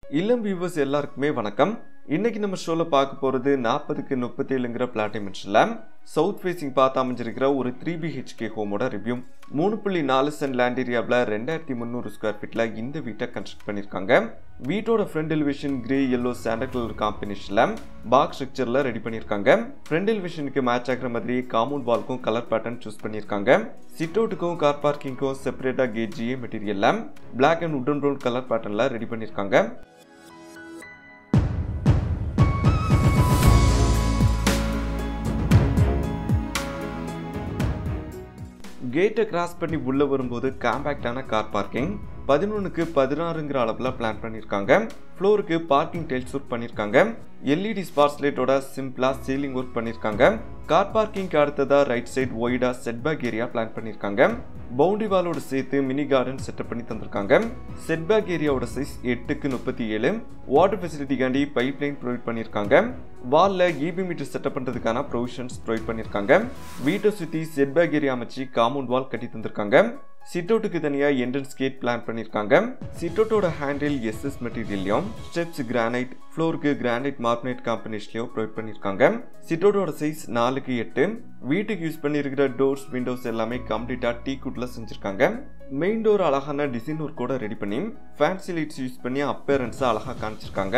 இளம் வியூவர்ஸ் எல்லாருக்குமே வணக்கம் இன்னைக்கு நம்ம ஷோல பார்க்க போறது நாற்பதுக்கு முப்பத்தி ஏழுங்கிற பிளாட் டைமென்ஷன்ல சவுத் ஃபேசிங் பார்த்து அமைஞ்சிருக்கிற ஒரு த்ரீ பிஹெச்கே ஹோமோட ரிவ்யூ மூணு புள்ளி நாலு சென்ட் லேண்ட் ஏரியாவில் ரெண்டாயிரத்தி முந்நூறு ஸ்கொயர் ஃபீட்ல இந்த வீட்டை கன்ஸ்ட்ரக்ட் பண்ணியிருக்காங்க வீட்டோட front elevation grey yellow sandal colour காம்பினேஷன்ல பாக்ஸ் ஸ்ட்ரக்சர்ல ரெடி பண்ணியிருக்காங்க ஃப்ரண்ட் எலிவேஷனுக்கு மேட்ச் ஆகிற மாதிரி காம்பவுண்ட் வால்க்கும் கலர் பேட்டர்ன் சூஸ் பண்ணியிருக்காங்க சிட் அவுட்டுக்கும் கார் பார்க்கிங்க்கும் செப்பரேட்டாக கேட் ஜிஏ மெட்டீரியல்ல பிளாக் அண்ட் உடன் ப்ரௌன் கலர் பேட்டர்ன்ல ரெடி பண்ணியிருக்காங்க கேட்டை கிராஸ் பண்ணி உள்ளே வரும்போது காம்பேக்டான கார் பார்க்கிங் பதினொன்றுக்கு பதினாறுங்கிற அளவில் பிளான் பண்ணியிருக்காங்க ஃப்ளோருக்கு பார்க்கிங் டைல்ஸ் ஒர்க் பண்ணியிருக்காங்க எல்இடி ஸ்பார்ஸ் லைட்டோட சிம்பிளாக சீலிங் ஒர்க் பண்ணியிருக்காங்க கார் பார்க்கிங்க்கு அடுத்ததாக ரைட் சைடு ஒய்டா செட்பேக் ஏரியா பிளான் பண்ணியிருக்காங்க பவுண்டரி வாலோட சேர்த்து மினி கார்டன் செட்டப் பண்ணி தந்திருக்காங்க செட்பேக் ஏரியாவோட சைஸ் எட்டுக்கு முப்பத்தி ஏழு வாட்டர் ஃபெசிலிட்டிக்காண்டி பைப் லைன் ப்ரொவைட் பண்ணியிருக்காங்க வாலில் இபி மீட்டர் செட்டப் பண்ணுறதுக்கான ப்ரொவிஷன்ஸ் ப்ரொவைட் பண்ணியிருக்காங்க வீட்டை சுற்றி செட்பேக் ஏரியா அமைச்சு காம்பவுண்ட் வால் கட்டி தந்திருக்காங்க சிட் அவுட்டுக்கு தனியாக என்ட்ரன்ஸ் கேட் பிளான் பண்ணியிருக்காங்க சிட் அவுட்டோட ஹேண்டில் எஸ்எஸ் மெட்டீரியல்லையும் ஸ்டெப்ஸ் கிரானைட் ஃப்ளோருக்கு கிரானைட் மார்பனைட் காம்பினேஷன்லையும் ப்ரொவைட் பண்ணியிருக்காங்க சிட் அவுட்டோட சைஸ் நாலுக்கு எட்டு வீட்டுக்கு யூஸ் பண்ணியிருக்கிற டோர்ஸ் விண்டோஸ் எல்லாமே கம்ப்ளீட்டாக டீ குட்டில் செஞ்சுருக்காங்க மெயின் டோர் அழகான டிசைன் ஒர்க் கூட ரெடி பண்ணி ஃபேன்சி லைட்ஸ் யூஸ் பண்ணி அப்பேரன்ஸை அழகாக காமிச்சிருக்காங்க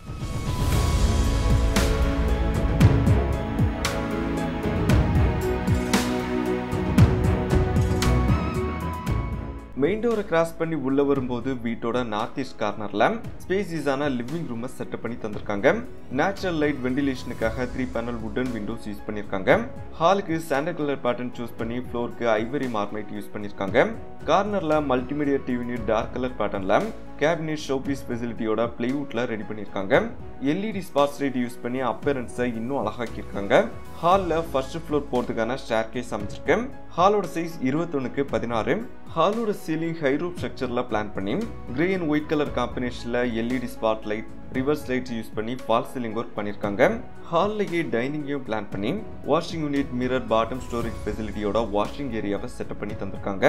மெயின் டோரை கிராஸ் பண்ணி உள்ள வரும்போது வீட்டோட நார்த் ஈஸ்ட் கார்னர்ல ஸ்பேசியஸான லிவிங் ரூமை செட்டப் பண்ணி தந்திருக்காங்க நேச்சுரல் லைட் வெண்டிலேஷனுக்காக three panel wooden windows use பண்ணியிருக்காங்க ஹாலுக்கு சாண்டல் கலர் பேட்டர்ன் சூஸ் பண்ணி ஃப்ளோருக்கு ஐவரி மார்மைட் யூஸ் பண்ணியிருக்காங்க கார்னர்ல மல்டிமீடியா டிவி டார்க் கலர் பேட்டர்ன்ல கேபினெட் ஷோபீஸ் ஃபெசிலிட்டியோட பிளேவுட்ல ரெடி பண்ணியிருக்காங்க எல்இடி ஸ்பாட்ஸ் லைட் யூஸ் பண்ணி அப்பேரன்ஸை இன்னும் அழகாக்கியிருக்காங்க ஹாலில் ஃபர்ஸ்ட் ஃப்ளோர் போகிறதுக்கான ஸ்டேர் கேஸ் அமைச்சிருக்கு ஹாலோட சைஸ் இருபத்தொன்னுக்கு பதினாறு ஹாலோட சீலிங் ஹைரூப் ஸ்ட்ரக்சரில் பிளான் பண்ணி கிரே அண்ட் ஒயிட் கலர் காம்பினேஷனில் LED spot light reverse lights use பண்ணி ஃபால் சீலிங் ஒர்க் பண்ணியிருக்காங்க ஹால்லையே டைனிங்கையும் பிளான் பண்ணி washing unit mirror bottom storage ஃபெசிலிட்டியோட வாஷிங் ஏரியாவை செட்டப் பண்ணி தந்திருக்காங்க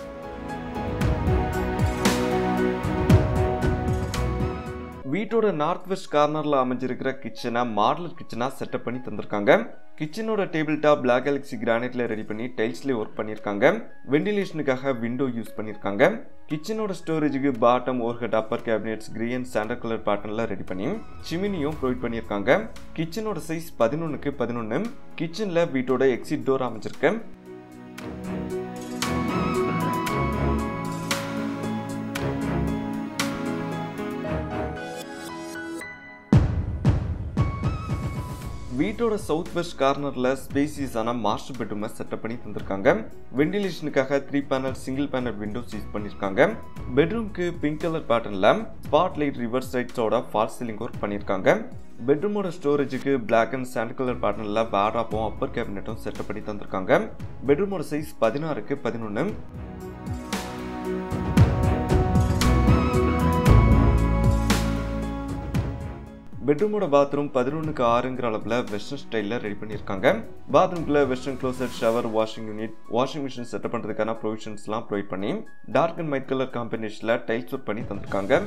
வீட்டோட நார்த் வெஸ்ட் கார்னரில் அமைஞ்சிருக்கிற கிச்சனை மாடலர் கிச்சனாக செட்டப் பண்ணி தந்திருக்காங்க கிச்சனோட டேபிள் டாப் பிளாக் கேலக்ஸி கிரானைட்ல ரெடி பண்ணி டைல்ஸ்லேயே ஒர்க் பண்ணியிருக்காங்க வெண்டிலேஷனுக்காக விண்டோ யூஸ் பண்ணியிருக்காங்க கிச்சனோட ஸ்டோரேஜுக்கு bottom overhead upper cabinets grey and sandal colour பேட்டர்னில் ரெடி பண்ணி சிமினியும் ப்ரொவைட் பண்ணியிருக்காங்க கிச்சனோட சைஸ் பதினொன்றுக்கு பதினொன்று கிச்சனில் வீட்டோட எக்ஸிட் டோர் அமைச்சிருக்கு வீட்டோட சவுத் வெஸ்ட் கார்னரில் ஸ்பேசியஸான மாஸ்டர் பெட்ரூமை செட்டப் பண்ணி தந்திருக்காங்க வெண்டிலேஷனுக்காக three panel single panel windows use பண்ணியிருக்காங்க பெட்ரூம்க்கு பிங்க் கலர் பேட்டர்னில் ஸ்பாட் லைட் ரிவர்ஸ் லைட்ஸோட ஃபால் சீலிங் ஒர்க் பண்ணியிருக்காங்க பெட்ரூமோட ஸ்டோரேஜுக்கு பிளாக் அண்ட் சாண்ட் கலர் பேட்டர்னில் பேராப்பும் அப்பர் கேபினெட்டும் செட்டப் பண்ணி தந்திருக்காங்க பெட்ரூமோட சைஸ் பதினாறுக்கு பதினொன்று பெட்ரூமோட பாத்ரூம் பதினொன்றுக்கு ஆறுங்கிற அளவில் வெஸ்டர்ன் ஸ்டைலில் ரெடி பண்ணியிருக்காங்க பாத்ரூம்குள்ள western closet shower washing unit washing machine setup பண்ணுறதுக்கான ப்ரொவிஷன்ஸ்லாம் ப்ரொவைட் பண்ணி டார்க் அண்ட் ஒயிட் கலர் காம்பினேஷனில் டைல்ஸ் ஒர்க் பண்ணி தந்திருக்காங்க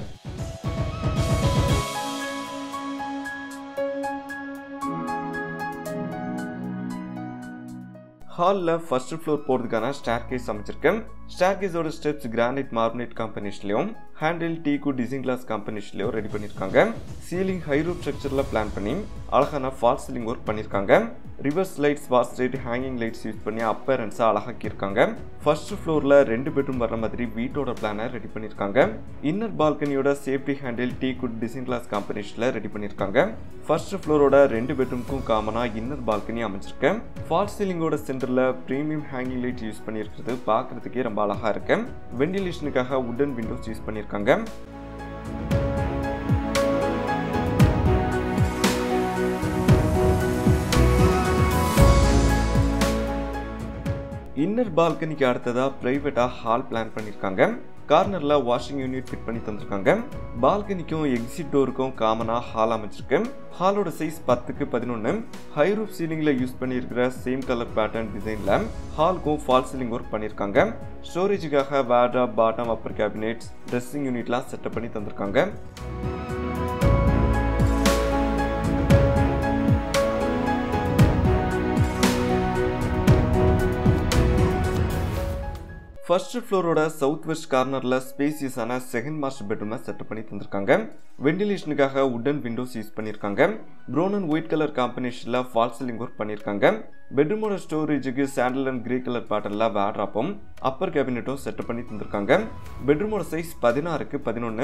ஹாலில் ஃபர்ஸ்ட் ஃப்ளோர் போகிறதுக்கான ஸ்டேர் கேஸ் அமைச்சிருக்கேன் ஸ்டேர் கேஸோட ஸ்டெப்ஸ் கிரானைட் மார்பனேட் காம்பினேஷன்லையும் ஹேண்டில் டீக்கு டிசைன் கிளாஸ் காம்பினேஷன்லையும் ரெடி பண்ணியிருக்காங்க சீலிங் ஹைரூப் ஸ்ட்ரக்சரில் பிளான் பண்ணி அழகான ஃபால் சீலிங் ஒர்க் பண்ணியிருக்காங்க ரிவர்ஸ் லைட்ஸ் வாஸ் லைட் ஹேங்கிங் லைட்ஸ் யூஸ் பண்ணி அப்பேரன்ஸை அழகாக்கியிருக்காங்க ஃபர்ஸ்ட் ஃப்ளோரில் ரெண்டு பெட்ரூம் வர மாதிரி வீட்டோட பிளானை ரெடி பண்ணியிருக்காங்க இன்னர் பால்கனியோட சேஃப்டி ஹேண்டில் டீ குட் டிசைன் கிளாஸ் காம்பினேஷனில் ரெடி பண்ணியிருக்காங்க ஃபர்ஸ்ட் ஃப்ளோரோட ரெண்டு பெட்ரூம்க்கும் காமனாக இன்னர் பால்கனி அமைச்சிருக்கேன் ஃபால் சீலிங்கோட சென்டரில் ப்ரீமியம் ஹேங்கிங் லைட் யூஸ் பண்ணியிருக்கிறது பார்க்குறதுக்கே ரொம்ப அழகாக இருக்கு வெண்டிலேஷனுக்காக உடன் விண்டோஸ் யூஸ் பண்ணியிருக்காங்க இன்னர் பால்கனிக்கு அடுத்ததா பிரைவேட்டா ஹால் பிளான் பண்ணியிருக்காங்க கார்னர்ல வாஷிங் யூனிட் ஃபிட் பண்ணி தந்திருக்காங்க பால்கனிக்கும் எக்ஸிட் டோருக்கும் காமனா ஹால் அமைச்சிருக்கு ஹாலோட சைஸ் பத்துக்கு பதினொன்று ஹை ரூப் சீலிங்ல யூஸ் பண்ணியிருக்கிற சேம் கலர் பேட்டர்ன் டிசைன்ல ஹால்க்கும் ஃபால் சீலிங் ஒர்க் பண்ணியிருக்காங்க ஸ்டோரேஜுக்காக வேர்டா பாட்டம் அப்பர் கேபினெட்ஸ் ட்ரெஸ்ஸிங் யூனிட்லாம் செட்டப் பண்ணி தந்திருக்காங்க ஃபர்ஸ்ட் ஃப்ளோரோட சவுத் வெஸ்ட் கார்னரில் ஸ்பேசியஸான செகண்ட் மாஸ்டர் பெட்ரூமை செட்டப் பண்ணி தந்திருக்காங்க வெண்டிலேஷனுக்காக உட்டன் விண்டோஸ் யூஸ் பண்ணியிருக்காங்க ப்ரௌன் அண்ட் ஒயிட் கலர் காம்பினேஷனில் ஃபால் சீலிங் ஒர்க் பண்ணியிருக்காங்க பெட்ரூமோட ஸ்டோரேஜுக்கு சாண்டல் அண்ட் கிரே கலர் பேட்டர்னில் வேட்ராப்பும் அப்பர் கேபினெட்டும் செட்டப் பண்ணி தந்திருக்காங்க பெட்ரூமோட சைஸ் பதினாறுக்கு பதினொன்று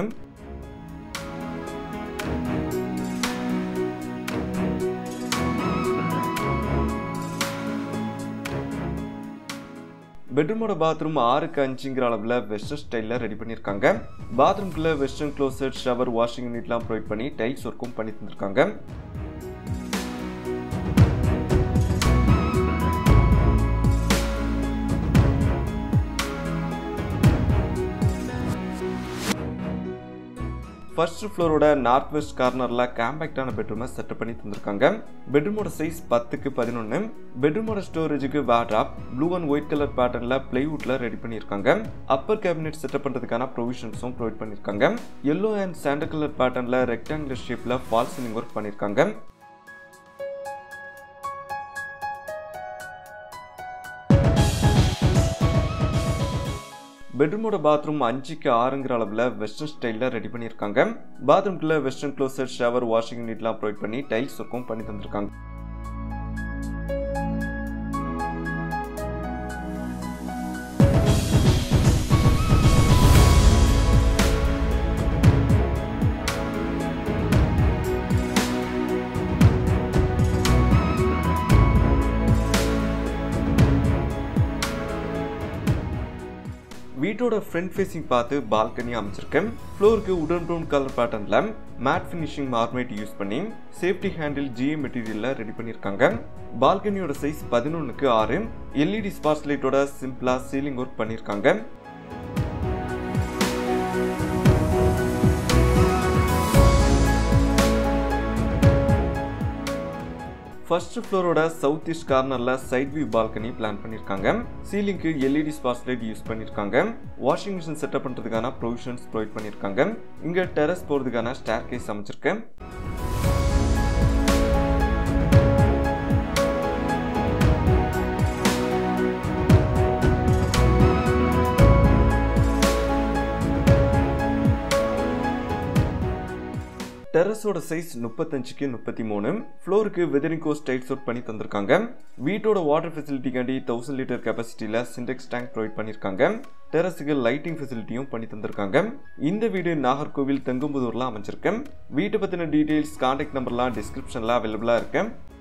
பெட்ரூமோட பாத்ரூம் ஆறுக்கு அஞ்சுங்கிற அளவில் வெஸ்டர்ன் ஸ்டைலில் ரெடி பண்ணியிருக்காங்க பாத்ரூம்குள்ளே வெஸ்டர்ன் க்ளோசட் ஷவர் வாஷிங் யூனிட்லாம் ப்ரொவைட் பண்ணி டைல்ஸ் ஒர்க்கும் பண்ணி தந்திருக்காங்க ஃபர்ஸ்ட் ஃப்ளோரோட நார்த் வெஸ்ட் கார்னரில் காம்பேக்டான பெட்ரூமை செட்டப் பண்ணி தந்திருக்காங்க பெட்ரூமோட சைஸ் பத்துக்கு பதினொன்று பெட்ரூமோட ஸ்டோரேஜுக்கு wardrobe blue and white colour பேட்டர்னில் பிளைவுட்டில் ரெடி பண்ணியிருக்காங்க அப்பர் கேபினெட் செட்டப் பண்ணுறதுக்கான ப்ரொவிஷன்ஸும் ப்ரொவைட் பண்ணியிருக்காங்க எல்லோ அண்ட் சாண்டல் கலர் பேட்டர்னில் ரெக்டாங்குலர் ஷேப்பில் ஃபால் சீலிங் ஒர்க் பண்ணியிருக்காங்க பெட்ரூமோட பாத்ரூம் அஞ்சுக்கு ஆறுங்கிற அளவில் வெஸ்டர்ன் ஸ்டைலில் ரெடி பண்ணியிருக்காங்க பாத்ரூம்குள்ளே வெஸ்டர்ன் க்ளோசட் ஷவர் வாஷிங் யூனிட்லாம் ப்ரொவைட் பண்ணி டைல்ஸ் ஒர்க்கும் பண்ணி தந்திருக்காங்க வீட்டோட ஃப்ரண்ட் ஃபேஸிங் பார்த்து பால்கனி அமைச்சிருக்கேன் ஃப்ளோருக்கு உடன் ப்ரௌன் கலர் பேட்டர்னில் மேட் ஃபினிஷிங் மார்மேட் யூஸ் பண்ணி சேஃப்டி ஹேண்டில் ஜிஏ மெட்டீரியலில் ரெடி பண்ணியிருக்காங்க பால்கனியோட சைஸ் பதினொன்றுக்கு ஆறு எல்இடி ஸ்பாட்ஸ் லைட்டோட சிம்பிளாக சீலிங் ஒர்க் பண்ணியிருக்காங்க ஃபர்ஸ்ட் ஃப்ளோரோட சவுத் ஈஸ்ட் கார்னரில் சைட் வியூ பால்கனி பிளான் பண்ணியிருக்காங்க சீலிங்க்கு எல்இடி ஸ்பாட்ஸ் லைட் யூஸ் பண்ணியிருக்காங்க வாஷிங் மிஷின் செட்டப் பண்ணுறதுக்கான ப்ரொவிஷன்ஸ் ப்ரொவைட் பண்ணியிருக்காங்க இங்கே டெரஸ் போகிறதுக்கான ஸ்டேர் கேஸ் அமைச்சிருக்கேன் டெரஸோட சைஸ் முப்பத்தஞ்சுக்கு முப்பத்தி மூணு ஃப்ளோருக்கு வெதரிங் கோஸ் டைல்ஸ் ஒர்க் பண்ணி தந்திருக்காங்க வீட்டோட வாட்டர் ஃபெசிலிட்டிக்காண்டி தௌசண்ட் லிட்டர் கெப்பாசிட்டியில் சிண்டெக்ஸ் டேங்க் ப்ரொவைட் பண்ணியிருக்காங்க டெரஸுக்கு லைட்டிங் ஃபெசிலிட்டியும் பண்ணி தந்திருக்காங்க இந்த வீடு நாகர்கோவில் தெங்கும்புதூரில் அமைச்சிருக்கேன் வீட்டை பற்றின டீட்டெயில்ஸ் கான்டாக்ட் நம்பர்லாம் டிஸ்கிரிப்ஷனில் அவைலபிளாக இருக்கேன்